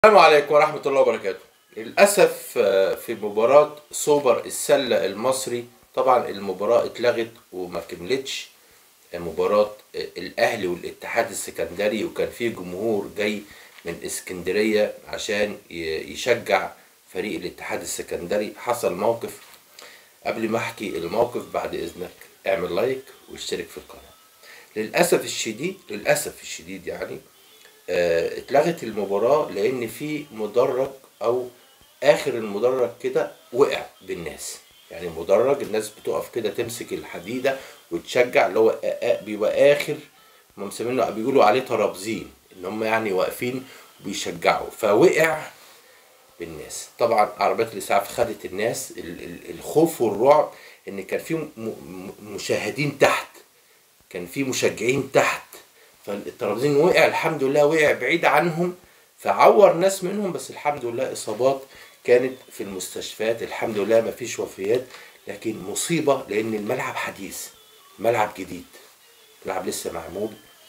السلام عليكم ورحمة الله وبركاته للأسف آه، في مباراة سوبر السلة المصري طبعا المباراة اتلغت وما كملتش مباراة آه، الأهلي والاتحاد السكندري وكان في جمهور جاي من اسكندرية عشان ي- يشجع فريق الاتحاد السكندري حصل موقف قبل ما احكي الموقف بعد اذنك اعمل لايك واشترك في القناة للأسف الشديد للأسف الشديد يعني آه، اتلغت المباراة لأن في مدرج أو آخر المدرج كده وقع بالناس يعني مدرج الناس بتقف كده تمسك الحديدة وتشجع اللي هو آ- آ- بيبقى آخر هم مسمينه بيقولوا عليه ترابزين إن هم يعني واقفين وبيشجعوا فوقع بالناس طبعا عربيات الإسعاف خدت الناس ال- ال- الخوف والرعب إن كان في م- م- مشاهدين تحت كان في مشجعين تحت فالترابزين وقع الحمد لله وقع بعيد عنهم فعور ناس منهم بس الحمد لله اصابات كانت في المستشفيات الحمد لله ما فيش وفيات لكن مصيبه لان الملعب حديث ملعب جديد الملعب لسه معمول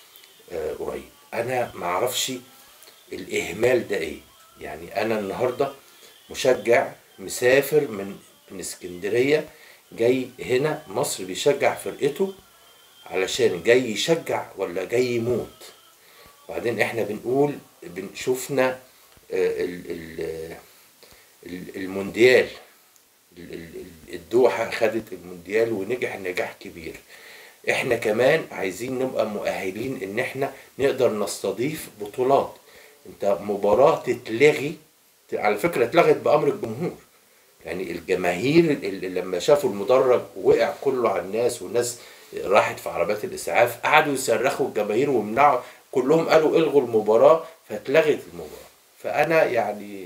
آه قريب انا ما اعرفش الاهمال ده ايه يعني انا النهارده مشجع مسافر من من اسكندريه جاي هنا مصر بيشجع فرقته علشان جاي يشجع ولا جاي يموت وبعدين احنا بنقول بن- شفنا آه، ال- ال- ال- المونديال ال- ال- الدوحة خدت المونديال ونجح نجاح كبير احنا كمان عايزين نبقى مؤهلين ان احنا نقدر نستضيف بطولات انت مباراة تتلغي على فكرة اتلغت بأمر الجمهور يعني الجماهير اللي لما شافوا المدرج وقع كله على الناس والناس راحت في عربيات الاسعاف قعدوا يصرخوا الجماهير ومنعوا كلهم قالوا الغوا المباراه فاتلغت المباراه فانا يعني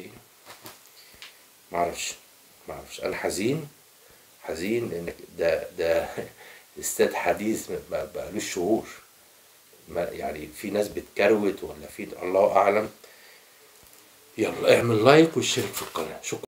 معرفش معرفش انا حزين حزين لان ده ده استاد حديث ما بقالوش شهور ما يعني في ناس بتكروت ولا في الله اعلم يلا اعمل لايك واشترك في القناه شكرا